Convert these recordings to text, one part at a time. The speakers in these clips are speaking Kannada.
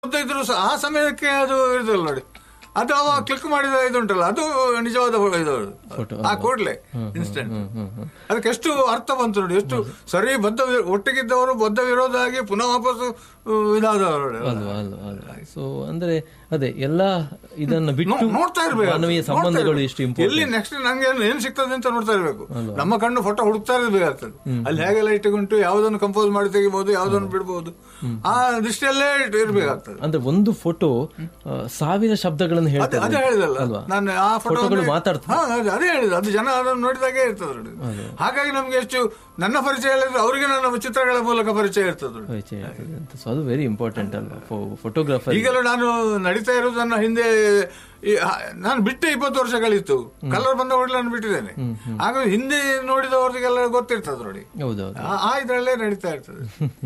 ಇದ್ರು ಸಹ ಆ ಸಮಯಕ್ಕೆ ಅದು ಇರುದಿಲ್ಲ ನೋಡಿ ಅದು ಅವ ಕ್ಲಿಕ್ ಮಾಡಿದ ಇದು ಉಂಟಲ್ಲ ಅದು ನಿಜವಾದ ಇದು Photo, ಆ ಕೂಡ್ಲೆ ಇನ್ಸ್ಟೆಂಟ್ ಹ್ಮ್, ಹ್ಮ್, ಹ್ಮ್. ಅದಕ್ಕೆ ಎಷ್ಟು ಅರ್ಥ ಬಂತು ನೋಡಿ ಎಷ್ಟು ಸರಿ ಬದ್ಧ ವಿ- ಒಟ್ಟಿಗಿದ್ದವರು ಬದ್ಧ ವಿರೋಧ ಆಗಿ ಪುನಃ ವಾಪಸ್ ಇದಾದವರು ನೋಡಿ ಅಲ್ವಾ ಅಲ್ವಾ ಅಲ್ವಾ ಸೊ ಅಂದ್ರೆ ಅದೇ ಎಲ್ಲ ಇದನ್ನ ಬಿಟ್ಟು ನೋ- ನೋಡ್ತಾ ಇರ್ಬೇಕು ಮಾನವೀಯ ನೋಡ್ತಾ ಸಂಬಂಧಗಳು ಇರ್ಬೇಕು. ಎಷ್ಟು ಇಂಪಾರ್ಟೆಂಟ್ ಎಲ್ಲಿ ನೆಕ್ಸ್ಟ್ ನಂಗೆ ಏನ್- ಏನ್ ಸಿಗ್ತದೆ ಅಂತ ನೋಡ್ತಾ ಇರ್ಬೇಕು ನಮ್ಮ ಕಣ್ಣು ಫೋಟೋ ಹುಡುಕ್ತಾ ಇರ್ಬೇಕಾಗ್ತದೆ ಅಲ್ಲಿ ಹೇಗೆಲ್ಲ ಇಟ್ಟುಕೊಂಡು ಯಾವ್ದನ್ನು ಕಂಪೋಸ್ ಮಾಡಿ ತೆಗಿಬಹುದು ಯಾವ್ದನ್ನು ಬಿಡಬಹುದು ಆ ದೃಷ್ಟಿಯಲ್ಲೇ ಇಟ್- ಇರ್ಬೇಕಾಗ್ತದೆ ಅಂದ್ರೆ ಒಂದು ಫೋಟೋ ಸಾವಿರ ಶಬ್ದಗಳನ್ನು ಅದೇ ಹೇಳ್ತದೆ ಅದೇ ಹೇಳಿದಲ್ಲ ಅಲ್ವಾ? ನಾನು ಆ ಫೋಟೋಗಳು ಫೋಟೋ ಮಾತಾಡ್ತವೆ. ಅದೇ ಹೇಳಿದ ಅದು ಜನ ಅದನ್ನು ನೋಡಿದಾಗೆ ಇರ್ತದೆ ನೋಡಿ ಹಾಗಾಗಿ ನಮ್ಗೆ ಎಷ್ಟು ನನ್ನ ಪರಿಚಯ ಹೇಳಿದ್ರೆ ಅವರಿಗೆ ನನ್ನ ಚಿತ್ರಗಳ ಮೂಲಕ ಪರಿಚಯ ಇರ್ತದೆ ನೋಡಿ. ಪರಿಚಯ ಇರ್ತದೆ ಅಂತ ಸೊ ಅದು ವೆರಿ ಇಂಪಾರ್ಟೆಂಟ್ ಅಲ್ವಾ ಫೋಟೋಗ್ರಾಫರ್ ಈಗಲೂ ನಾನು ನಡೀತಾ ಇರೋದನ್ನ ಹಿಂದೆ ಈ- ಆ, ನಾನು ಬಿಟ್ಟೆ ಇಪ್ಪತ್ತು ವರ್ಷ ಕಳೀತು ಕಲರ್ ಬಂದ ಕೂಡಲೇ ನಾನು ಬಿಟ್ಟಿದ್ದೇನೆ ಆಗ ಹಿಂದೆ ನೋಡಿದವ್ರಿಗೆಲ್ಲ ಗೊತ್ತಿರ್ತದೆ ನೋಡಿ ಹೌದೌದು ಆ- ಆ ಇದ್ರಲ್ಲೇ ನಡೀತಾ ಇರ್ತದೆ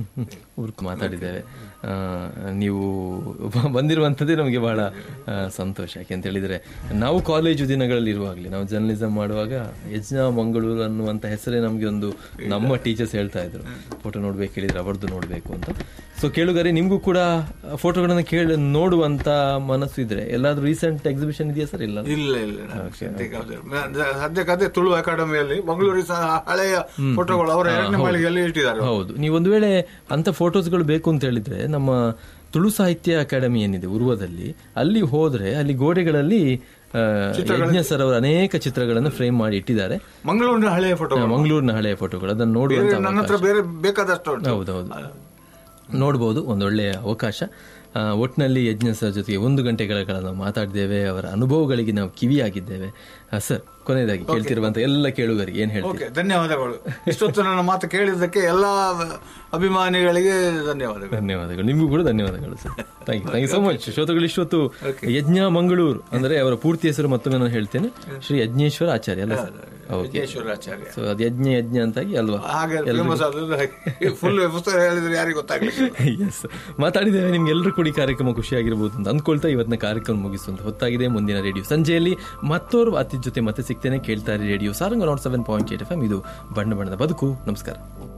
ಉರ್ಕು ಮಾತಾಡಿದ್ದೇವೆ ಆ, ನೀವು ಬ- ಬಂದಿರುವಂಥದ್ದೇ ನಮಗೆ ಬಹಳ ಆ, ಸಂತೋಷ ಯಾಕೆ ಅಂತ ಹೇಳಿದ್ರೆ ನಾವು ಕಾಲೇಜು ದಿನಗಳಲ್ಲಿ ಇರುವಾಗಲೇ ನಾವು ಜರ್ನಲಿಸಂ ಮಾಡುವಾಗ ಯಜ್ಞ ಮಂಗಳೂರು ಅನ್ನುವಂಥ ಹೆಸರೇ ನಮಗೆ ಒಂದು ನಮ್ಮ ಟೀಚರ್ಸ್ ಹೇಳ್ತಾ ಇದ್ರು ಫೋಟೋ ನೋಡ್ಬೇಕು ಹೇಳಿದ್ರೆ ಅವರದ್ದು ನೋಡಬೇಕು ಅಂತ ಸೊ ಕೇಳುಗರೆ ನಿಮಗೂ ಕೂಡ ಫೋಟೋಗಳನ್ನು ಕೇಳಿ ನೋಡುವಂತ ಮನಸ್ಸು ಇದ್ರೆ ಎಲ್ಲಾದ್ರೂ ರೀಸೆಂಟ್ ಎಕ್ಸಿಬಿಷನ್ ಇದೆಯಾ ಸರ್ ಇಲ್ಲ ಇಲ್ಲ ಇಲ್ಲ ನಾನು ಸದ್ಯಕ್ಕೆ ಅದೇ- ನ- ಸದ್ಯಕ್ಕೆ ಅದೇ ತುಳು ಅಕಾಡೆಮಿಯಲ್ಲಿ ಮಂಗಳೂರಿನ ಸಹ ಹಳೆಯ ಫೋಟೋಗಳು ಅವರ ಎರಡನೇ ಮಾಳಿಗೆಯಲ್ಲಿ ಇಟ್ಟಿದ್ದಾರೆ ಹೌದು ನೀವು ಒಂದು ವೇಳೆ ಅಂತ ಫೋಟೋಸ್ಗಳು ಬೇಕು ಅಂತ ಹೇಳಿದ್ರೆ ನಮ್ಮ ತುಳು ಸಾಹಿತ್ಯ ಅಕಾಡೆಮಿ ಏನಿದೆ ಉರ್ವದಲ್ಲಿ ಅಲ್ಲಿ ಹೋದ್ರೆ ಅಲ್ಲಿ ಗೋಡೆಗಳಲ್ಲಿ ಆ, ಯಜ್ಞ ಸರ್ ಅವರ ಅನೇಕ ಚಿತ್ರಗಳನ್ನು ಫ್ರೇಮ್ ಮಾಡಿ ಇಟ್ಟಿದ್ದಾರೆ ಮಂಗಳೂರಿನ ಹಳೆಯ ಫೋಟೋ ಮಂಗಳೂರಿನ ಹಳೆಯ ಫೋಟೋಗಳು ಅದನ್ನು ನೋಡುವಂತ ನನ್ನ ಹತ್ರ ಬೇರೆ ಬೇಕಾದಷ್ಟು ಉಂಟು ಹೌದೌದು ನೋಡ್ಬೋದು ಒಂದೊಳ್ಳೆಯ ಅವಕಾಶ ಆ, ಒಟ್ನಲ್ಲಿ ಯಜ್ಞ ಸರ್ ಜೊತೆಗೆ ಒಂದು ಗಂಟೆಗಳ ಕಾಲ ನಾವು ಮಾತಾಡಿದ್ದೇವೆ ಅವರ ಅನುಭವಗಳಿಗೆ ನಾವು ಕಿವಿಯಾಗಿದ್ದೇವೆ ಆ, ಸರ್ ಕೊನೆಯದಾಗಿ ಕೇಳ್ತಿರುವಂತ ಎಲ್ಲ ಕೇಳುಗರಿಗೆ ಏನ್ ಹೇಳ್ತೀವಿ ಓಕೆ ಧನ್ಯವಾದಗಳು ಇಷ್ಟೊತ್ತು ನನ್ನ ಮಾತು ಕೇಳಿದ್ದಕ್ಕೆ ಎಲ್ಲಾ ಅಭಿಮಾನಿಗಳಿಗೆ ಧನ್ಯವಾದಗಳು ಧನ್ಯವಾದಗಳು ನಿಮಗೂ ಕೂಡ ಧನ್ಯವಾದಗಳು sir thank you thank you so much ಶ್ರೋತಗಳು ಇಷ್ಟೊತ್ತು ಯಜ್ಞ ಮಂಗಳೂರು ಅಂದ್ರೆ ಅವರ ಪೂರ್ತಿ ಹೆಸರು ಮತ್ತೊಮ್ಮೆ ನಾನು ಹೇಳ್ತೇನೆ ಶ್ರೀ ಯಜ್ಞೇಶ್ವರ ಆಚಾರ್ಯ ಅಲ್ಲ ಸರ್ ಓಕೆ ಯಜ್ಞೇಶ್ವರಾಚಾರ್ಯ ಸೊ ಅದು ಯಜ್ಞ ಯಜ್ಞ ಅಂತಾಗಿ ಅಲ್ವಾ ಹಾಗೆ ಫೇಮಸ್ ಆದದ್ದು ಫುಲ್ ಪುಸ್ತಕ ಹೇಳಿದ್ರೆ ಯಾರಿಗೂ ಗೊತ್ತಾಗ್ಲಿಲ್ಲ ಎಸ್ ಮಾತಾಡಿದ್ದೇವೆ ನಿಮ್ಗೆ ಎಲ್ಲರೂ ಕೂಡ ಈ ಕಾರ್ಯಕ್ರಮ ಖುಷಿಯಾಗಿರ್ಬೋದು ಅಂತ ಅಂದ್ಕೊಳ್ತಾ ಇವತ್ತಿನ ಕಾರ್ಯಕ್ರಮ ಮುಗಿಸುವಂತ ಹೊತ್ತಾಗಿದೆ ಮುಂದಿನ ರೇಡಿಯೋ ಸಂಜೆಯಲ್ಲಿ ಮತ್ತೋರ್ವ ಅತಿಥಿ ಜೊತೆ ಮತ್ತೆ ಸಿಗ್ತೇನೆ ಕೇಳ್ತಾರೆ radio Saranga not seven point eight F M ಇದು ಬಣ್ಣ ಬಣ್ಣದ ಬದುಕು ನಮಸ್ಕಾರ